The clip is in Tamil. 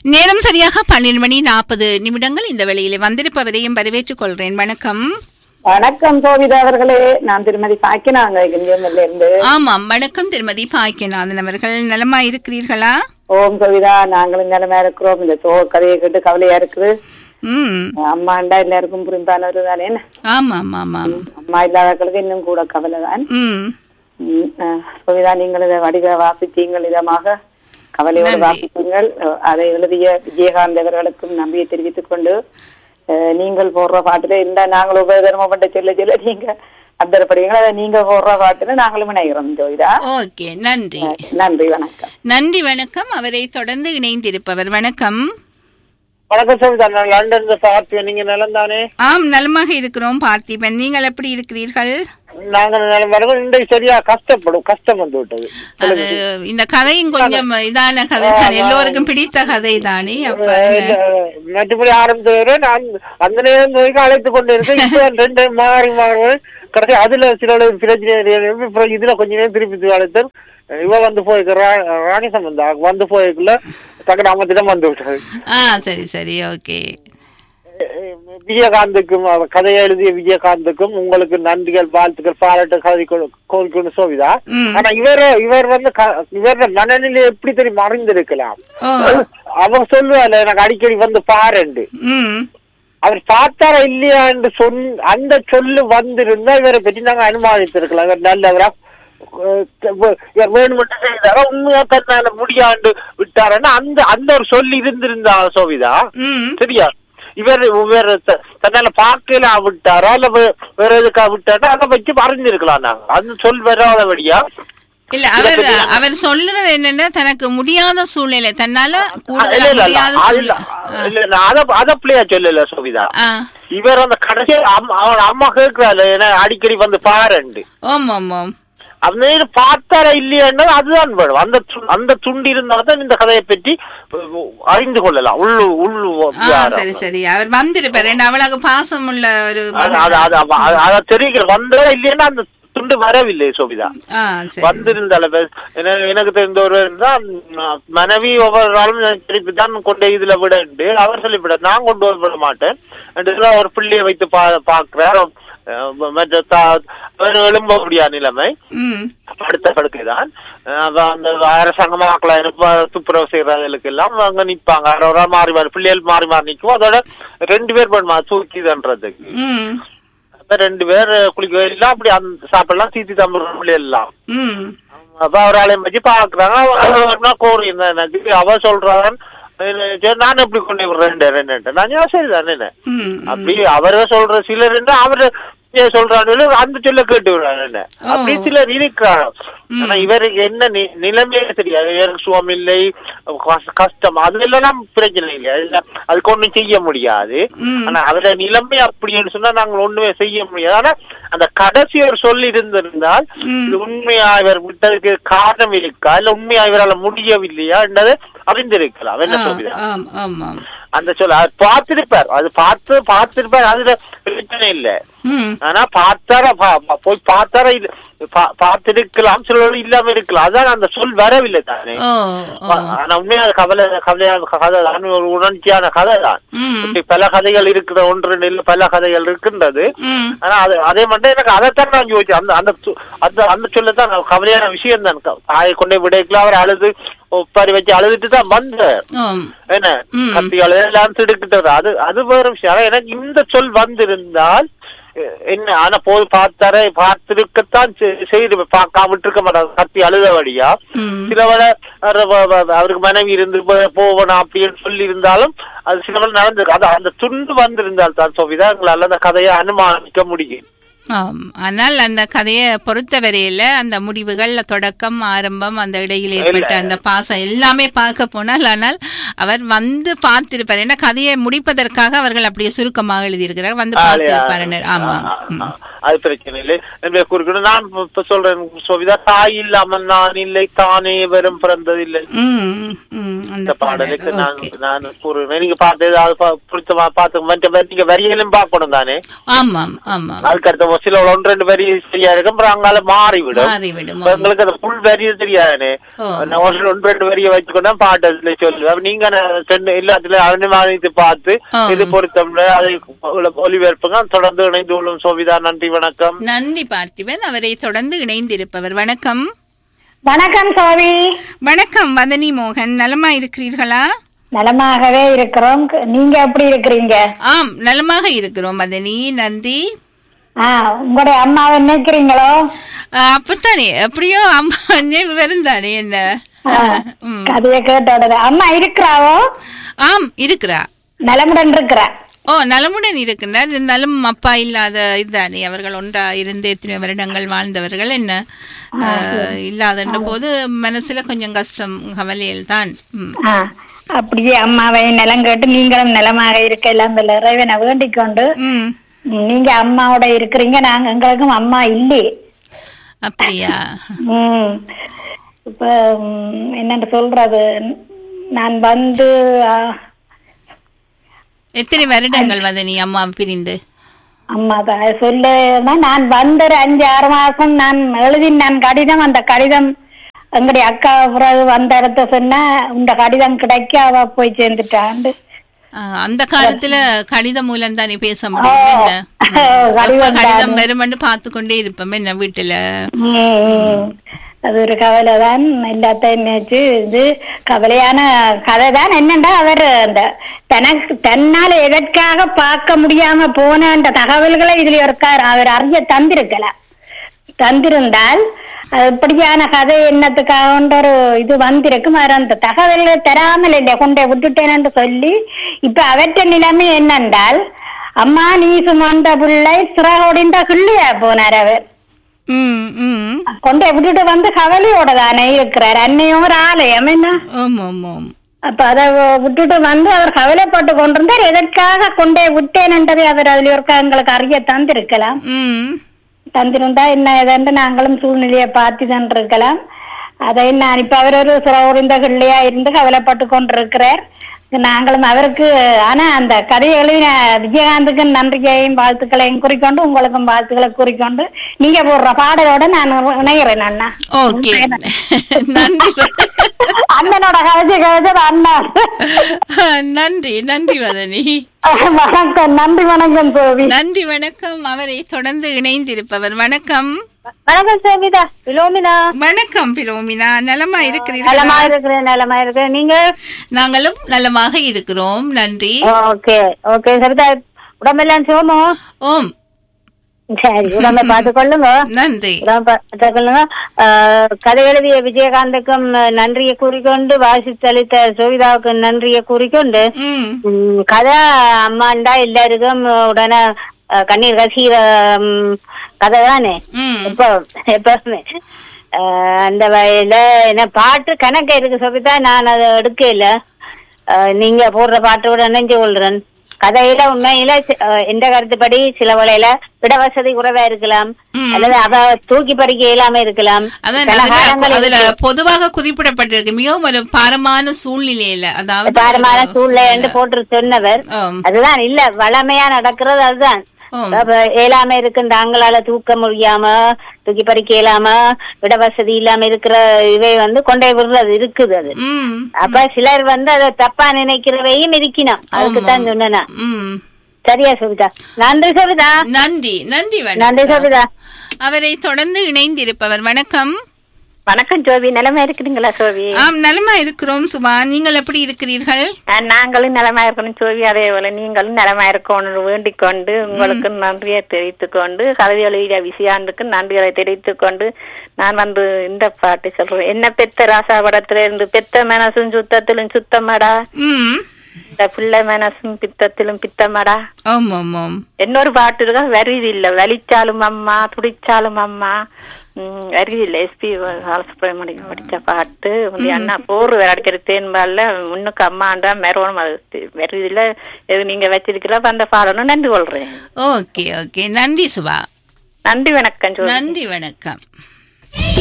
நேரம் சரியாக பன்னிரண்டு மணி நாற்பது நிமிடங்கள் இந்த வேளையிலே வந்திருப்பவரையும் வரவேற்றுக் கொள்கிறேன் வணக்கம் வணக்கம் சோபிதா அவர்களே நான் திருமதி பாக்கினாங்க இங்கிருந்து இருந்து ஆமாம் வணக்கம் திருமதி பாக்கியநாதன் அவர்கள் நலமா இருக்கிறீர்களா ஓம் சோபிதா நாங்களும் நிலைமையா இருக்கிறோம் இந்த சோ கதையை கேட்டு கவலையா இருக்குது ம் அம்மாண்டா எல்லாருக்கும் புரிந்தானவர் தானே ஆமாம் ஆமாம் அம்மா இல்லாதவர்களுக்கு இன்னும் கூட கவலை தான் ம் ம், அஹ், சோபிதா நீங்கள் இதை வடிவ வாசித்தீங்கள் இதமாக கவலையோடு நன்றி. வாசித்தீங்கள் அஹ், அதை எழுதிய விஜயகாந்த் அவர்களுக்கும் நம்பியை தெரிவித்துக் கொண்டு அஹ், நீங்கள் போடுற பாட்டுல இந்த நாங்கள் உபதர்மம் பண்ண சொல்ல சொல்ல நீங்க அந்தரப்படுவீங்களா அதை நீங்க போடுற பாட்டுல நாங்களும் இணைகிறோம் ஜோதிடா ஓகே நன்றி நன்றி வணக்கம் நன்றி வணக்கம் அவரை தொடர்ந்து இணைந்திருப்பவர் வணக்கம் வணக்கம் சவிதா நான் லண்டன்ல பார்த்தேன் நீங்க நிலம் தானே ஆம் நலமாக இருக்கிறோம் பார்த்திபன் நீங்கள் எப்படி இருக்கிறீர்கள் நாங்க நிலம் வரவும் இன்றைக்கு சரியா கஷ்டப்படும் கஷ்டம் வந்து விட்டது அது இந்த கதையும் கொஞ்சம் இதான கதை தான் எல்லோருக்கும் பிடித்த கதை தானே அப்ப அஹ் மற்றபடி ஆரம்பித்தவரை நான் அந்த நேரம் வரைக்கும் அழைத்து கொண்டு இருக்கேன் இப்ப ரெண்டு மாறி மாறி கடைசி அதுல சில பிரச்சனை இருக்கு. அப்புறம் இதுல கொஞ்ச நேரம் திருப்பி அழைத்தேன் இவ வந்து போய்க்கிறா ராணி சம்பந்தா வந்து போய்க்குள்ள டக்குனு அம்மத்திடம் வந்து விட்டது ஆ சரி சரி ஓகே விஜயகாந்துக்கும் அவர் கதையை எழுதிய விஜயகாந்துக்கும் உங்களுக்கு நன்றிகள் வாழ்த்துக்கள் பாராட்டு கதை கோரிக்கணும் சோவிதா ம். ஆனா இவர் இவர் வந்து க- இவர மனநிலை எப்படி தெரியும் அறிந்திருக்கலாம் ஓ அவர் சொல்லுவாரு எனக்கு அடிக்கடி வந்து பாருண்டு ம் அவர் பார்த்தாரா இல்லையா என்று சொன் அந்த சொல்லு வந்திருந்தா இவரை பற்றி நாங்க அனுமானித்திருக்கலாம் இவர் நல்லவரா அஹ் இவர் வேணுமென்று செய்தாரா உண்மையா தன்னால முடியாண்டு விட்டாருன்னா அந்த அந்த ஒரு சொல்லி இருந்திருந்தா சோவிதா ம் சரியா இவர் இவர் த- தன்னால பார்க்கல விட்டாரா இல்ல வே- வேற எதுக்கா விட்டாரா அதை வச்சு அறிஞ்சிருக்கலாம் நாங்க அந்த சொல் வராதபடியா இல்ல அவர் அவர் சொல்லுறது என்னன்னா தனக்கு முடியாத சூழ்நிலை தன்னால இல்ல கூடுதலா இல்ல முடியாத அது இல்ல சூழ்நிலை இல்ல நான் அத அத பிள்ளையா சொல்லல சோபிதா ஆ இவர் அந்த கடைசி அம்மா அவன் அம்மா கேட்கிறாள் ஏன்னா அடிக்கடி வந்து பாருண்டு ஓம் ஓம் ஓம் அந்த நேரம் பார்த்தாரா இல்லையான்னு அதுதான் வேணும் அந்த து- அந்த துண்டு இருந்தா தான் இந்த கதையை பற்றி அஹ், அறிந்து கொள்ளலாம் உள்ளு உள்ளு ஆ வியாரம். சரி சரி அவர் வந்திருப்பாரு என்ன அவ்வளவு பாசம் உள்ள ஒரு அது- அது- அது- அது- அது- அதை தெரிவிக்கிற வந்தா இல்லையா அந்த துண்டு வரவில்லை சோபிதா ஆ சரி வந்திருந்தால எனக்கு எனக்கு தெரிந்த ஒரு தான் ம், மனைவி ஒவ்வொரு நாளும் எனக்கு திருப்பி தான் கொண்டு இதுல விடண்டு அவர் சொல்லிவிட நான் கொண்டு வந்து விட மாட்டேன் ரெண்டு ஒரு பிள்ளையை வைத்து பா பாக்குறார் அஹ், மற்ற தா- அவர் எழும்ப முடியாத நிலைமை ம் அடுத்த படுக்கை தான் அந்த அரசாங்க மக்களை துப்புரவு செய்யறவங்களுக்கு எல்லாம் அங்க நிப்பாங்க ஒரு ஒரு ஆள் மாறி மாறி பிள்ளைகள் மாறி மாறி நிக்கும் அதோட ரெண்டு பேர் பண்ணுமா தூக்கிதன்றதுக்கு ம் அப்ப ரெண்டு பேர் குளிக்க எல்லாம் அப்படி அந்த சாப்பிடலாம் தீத்தி தம்புற பிள்ளைகள் எல்லாம் ம் அப்ப அவர் ஆலயம் வச்சு பாக்குறாங்க அவ கோரி எனக்கு அவ சொல்றான் சரி நான் எப்படி கொண்டு விடுறேன் ரெண்டு நான் சொன்னேன், சரிதான் என்ன ம் அப்படி அவரே சொல்ற சிலர் என்ன அவரு ஏன் சொல்றான்னு அந்த சொல்ல கேட்டு விடுறாங்க என்ன அப்படி சிலர் இருக்கிறாங்க ஆனா இவருக்கு என்ன நி- நிலைமையே தெரியாது இவருக்கு சுகம் இல்லை கஷ்ட- கஷ்டம் அது எல்லாம் பிரச்சனை இல்லை இல்ல, அதுக்கு ஒண்ணும் செய்ய முடியாது ம். ஆனா அவரோட நிலைமை அப்படின்னு சொன்னா நாங்க ஒண்ணுமே செய்ய முடியாது ஆனா அந்த கடைசி ஒரு சொல்லி இருந்திருந்தால் ம். இது உண்மையா இவர் விட்டதுக்கு காரணம் இருக்கா இல்ல உண்மையா இவரால முடியவில்லையா என்றதை அறிந்திருக்கலாம் என்ன ஆ, சொல்லுதா ஆம் ஆமாம் அந்த சொல்ல அது பார்த்திருப்பார் அது பார்த்து பார்த்திருப்பார் அதுல பிரச்சனை இல்ல ம் ஆனா பார்த்தாரா பா- பா- போய் பார்த்தாரா இல்ல பா- பார்த்திருக்கலாம் சிலர் இல்லாம இருக்கலாம் அதான் அந்த சொல் வரவில்லை தானே ஓ ஓ ஆனா உண்மையா அது கவலை கவலையான கதை தான் ஒரு உணர்ச்சியான கதை தான் ம் இப்படி பல கதைகள் இருக்கிற ஒன்று இல்ல பல கதைகள் இருக்கின்றது ம் ஆனா அது அதே மட்டும் எனக்கு அதைத்தான் நான் யோசிச்சேன் அந்த அந்த து- அந்த அந்த சொல்லத்தான் நான் கவலையான விஷயம் தான் தாயை கொண்டே விடைக்கலாம் அவர் அழுது ஒப்பாரி வச்சு அழுதுட்டு தான் வந்தார் ஓம் என்ன ம். கத்தியால எல்லாம் திடுக்கிட்டது அது அது வேற விஷயம் ஆனா எனக்கு இந்த சொல் வந்திருந்தால் எ- என்ன ஆனா போய் பார்த்தாரே பார்த்திருக்கத்தான் செ- செய்து பார்க்காம விட்டுருக்க மாட்டாங்க கத்தி அழுதபடியா ம் சிலவள அவருக்கு மனைவி இருந்து போ- போவணும் அப்படின்னு சொல்லி இருந்தாலும் அது சிலவள நடந்திருக்கு அது அந்த துண்டு வந்திருந்தால் தான் சோபிதா எங்களால அந்த கதையை அனுமானிக்க முடியும் ஆம் ஆனால் அந்த கதையை பொறுத்தவரையில அந்த முடிவுகள் தொடக்கம் ஆரம்பம் அந்த இடையில் ஏற்பட்ட அந்த பாசம் எல்லாமே பார்க்க போனால் ஆனால் அவர் வந்து பார்த்திருப்பார் ஏன்னா கதையை முடிப்பதற்காக அவர்கள் அப்படியே சுருக்கமாக எழுதியிருக்கிறார் வந்து பார்த்திருப்பார் ஆமா ம். அது பிரச்சனை இல்லை என்பதை குறிக்கணும் நான் இப்ப- இப்ப சொல்றேன் சோபிதா தாய் இல்லாமல் நான் இல்லை தானே வரும் பிறந்ததில்லை ம், ம், அந்த இந்த பாடலுக்கு பாடல் நான் ஓகே நான் கூறுவேன் நீங்க பாட்டு ஏதாவது பா- பிடிச்ச மா- பாத்து மற்ற வரி- நீங்க வரிகளும் பார்க்கணும் தானே ஆமாம் ஆமாம் அதுக்கு அடுத்த சில ஒன்று ரெண்டு வரி சரியா இருக்கும் அப்புறம் அங்கால மாறிவிடும் மாறிவிடும் இப்ப எங்களுக்கு அந்த புல் வரி தெரியாதுனே ஓ. நான் ஒன்று ஒன்று ரெண்டு வரியை வச்சுக்கொண்டா பாட்டு அதுல சொல்லுவேன் அப்ப நீங்க நான் ரெண்டு எல்லாத்துல அனுமானித்து பார்த்து ஆ. இது பொருத்தம்ல அதை ஒளிபரப்புங்க தொடர்ந்து இணைந்து கொள்ளும் சோபிதா நன்றி வணக்கம் நன்றி பார்த்திபன் அவரை தொடர்ந்து இணைந்திருப்பவர் வணக்கம் வணக்கம் சோவி வணக்கம் வதனி மோகன் நலமா இருக்கிறீர்களா நலமாகவே இருக்கிறோம் நீங்க எப்படி இருக்கிறீங்க ஆம் நலமாக இருக்கிறோம் மதனி நன்றி ஆ உங்களுடைய அம்மாவை நினைக்கிறீங்களோ ஆ, அப்பத்தானே எப்படியோ அம்மா நினைவு வருந்தானே என்ன ஆ, ம். கதையை கேட்டோட அம்மா இருக்கிறாவோ ஆம் இருக்கிறா நலமுடன் இருக்கிறா ஓ நலமுடன் இருக்கின்றார் இருந்தாலும் அப்பா இல்லாத இதுதானே அவர்கள் ஒன்றா இருந்து எத்தனை வருடங்கள் வாழ்ந்தவர்கள் என்ன அஹ், இல்லாதன்ற போது மனசுல கொஞ்சம் கஷ்டம் கவலையில் தான் ம். ஆ அப்படியே அம்மாவை நலம் கேட்டு நீங்களும் நலமாக இருக்க எல்லாம் வல்ல இறைவனை வேண்டிக் கொண்டு ம் ம், நீங்க அம்மாவோட இருக்கிறீங்க நாங்க எங்களுக்கும் அம்மா இல்லையே அப்படியா ம் இப்ப ம், என்னன்னு சொல்றது நான் வந்து ஆ, எத்தனை வருடங்கள் வதனி அம்மா பிரிந்து அம்மா தான் சொல்லுன்னா நான் வந்த ஒரு அஞ்சு ஆறு மாசம் நான் எழுதினேன் கடிதம் அந்த கடிதம் எங்களுடைய அக்கா பிறகு வந்த இடத்த சொன்னா இந்த கடிதம் கிடைக்க அவ போய் சேர்ந்துட்டாண்டு அஹ், அந்த காலத்துல கடிதம் மூலம் தானே பேச முடியும் என்ன ம். கடிதம் அப்ப கடிதம் வருமென்னு பார்த்து கொண்டே இருப்போம் என்ன வீட்டுல ம். அது ஒரு கவலை தான் எல்லாத்தையும் நினைச்சு இது கவலையான கதை தான் என்னண்டா அவர் அந்த தனக்கு தன்னால எதற்காக பார்க்க முடியாம போன அந்த தகவல்களை இதுல இருக்கார் அவர் அறிய தந்திருக்கலாம் தந்திருந்தால் அது இப்படியான கதை என்னத்துக்காக ஒரு இது வந்திருக்கும் அவர் அந்த தகவல்களை தராமல் இல்லை கொண்டே விட்டுட்டேன்னு சொல்லி இப்ப அவற்ற நிலைமை என்னென்றால் அம்மா நீ சுமந்த பிள்ளை சிறகோடிந்த கிள்ளியா போனார் அவர் ம் ம் கொண்டே விட்டுட்டு வந்து கவலையோட தானே இருக்கிறார் அன்னையும் ஒரு ஆலயம் என்ன ஆம் ஆம் ஆம் அப்ப அதை விட்டுட்டு வந்து அவர் கவலைப்பட்டு கொண்டிருந்தார் எதற்காக கொண்டே விட்டேன் அவர் அதுல இருக்க எங்களுக்கு அறிய தந்திருக்கலாம் ம் தந்திருந்தா என்ன ஏதாண்டு நாங்களும் சூழ்நிலையை பார்த்து தான் இருக்கலாம் அதை நான் இப்ப அவர் ஒரு சுரவுறிந்த கிள்ளையா இருந்து கவலைப்பட்டு கொண்டிருக்கிறார் நாங்களும் அவருக்கு ஆனா அந்த கதையை எழுதின விஜயகாந்துக்கு நன்றியையும் வாழ்த்துக்களையும் குறிக்கொண்டு உங்களுக்கும் வாழ்த்துக்களை குறிக்கொண்டு நீங்க போடுற பாடலோட நான் இணைகிறேன் அண்ணா ஓகே நன்றி அண்ணனோட கதையை கதைச்சது அண்ணா நன்றி நன்றி வதனி வணக்கம் நன்றி வணக்கம் சோவி நன்றி வணக்கம் அவரை தொடர்ந்து இணைந்திருப்பவர் வணக்கம் வணக்கம் சோபிதா பிலோமினா வணக்கம் பிலோமினா நலமா இருக்கிறீர்களா நலமா இருக்கிறேன் நலமா இருக்கிறேன் நீங்க நாங்களும் நலமாக இருக்கிறோம் நன்றி ஓகே ஓகே சபிதா உடம்பெல்லாம் சோமோ ஓம் சரி உடம்பை பார்த்து கொள்ளுங்க நன்றி உடம்பை பார்த்து கொள்ளுங்க ஆஹ், கதை எழுதிய விஜயகாந்துக்கும் நன்றியை கூறிக்கொண்டு வாசித்தளித்த சோவிதாவுக்கு நன்றியை கூறிக்கொண்டு ம் ம், கதை அம்மாண்டா எல்லாருக்கும் உடனே ஆஹ், கண்ணீர் கசிகிற ம், கதை தானே ம் இப்போ எப்பவுமே ஆஹ், அந்த வயல என்ன பாட்டு கணக்கு இருக்கு சோபிதா நான் அதை எடுக்கல ஆஹ், நீங்க போடுற பாட்டோட நினைஞ்சு கொள்றேன் கதையில உண்மையில சி- ஆஹ், எந்த கருத்துப்படி சில வேளையில இடவசதி குறைவா இருக்கலாம் ம். அல்லது அவ தூக்கி பறிக்க இயலாம இருக்கலாம் அதான் சில அதுல காலங்கள் அதுல இருக்கு. பொதுவாக குறிப்பிடப்பட்டிருக்கு மிகவும் ஒரு பாரமான சூழ்நிலையில அதாவது பாரமான சூழ்நிலை என்று போட்டு சொன்னவர் ஆம். அதுதான் இல்ல வளமையா நடக்கிறது அதுதான் ஆம். அப்ப இயலாம இருக்கு தாங்களால தூக்க முடியாம தூக்கி பறிக்க இயலாம இடவசதி இல்லாம இருக்கிற இவை வந்து கொண்டே விடுறது இருக்குது அது ம் அப்ப சிலர் வந்து அதை தப்பா நினைக்கிறவையும் இருக்கணும் அதுக்கு தான் சொன்னா ம் சரியா சுபிதா நன்றி சுபிதா நன்றி நன்றி நன்றி வணக்கம் சுபிதா அவரை தொடர்ந்து இணைந்திருப்பவர் வணக்கம் வணக்கம் ஜோவி நிலைமை இருக்குதுங்களா சோவி ஆம் நலமா இருக்கிறோம் சுபா நீங்கள் எப்படி இருக்கிறீர்கள் நாங்களும் நலமா இருக்கணும் சோவி அதே போல நீங்களும் நலமா இருக்கணும் வேண்டிக் கொண்டு உங்களுக்கு நன்றியை தெரிவித்துக் கொண்டு கல்வி எழுதிய விஷயாண்டுக்கு நன்றிகளை தெரிவித்துக் கொண்டு நான் வந்து இந்த பாட்டு சொல்றேன் என்ன பெத்த ராசா படத்துல இருந்து பெத்த மனசும் சுத்தத்திலும் சுத்தமாடா ம் இந்த பிள்ளை மனசும் பித்தத்திலும் பித்தமாடா ஆம் ஆம் ஆம் இன்னொரு பாட்டு இருக்கா வருது இல்ல வலிச்சாலும் அம்மா துடிச்சாலும் அம்மா ம், வருது இல்ல எஸ்பி பாலசுப்ரமணியம் படிச்ச பாட்டு உங்க அண்ணா போர் அடிக்கிற தேன்பால்ல முன்னுக்கு அம்மாண்டா மெரோனும் அது வருது இல்ல இது நீங்க வச்சிருக்கல அப்ப அந்த பாடணும் நன்றி கொள்றேன் ஓகே ஓகே நன்றி சுபா நன்றி வணக்கம் ஜோதி நன்றி வணக்கம்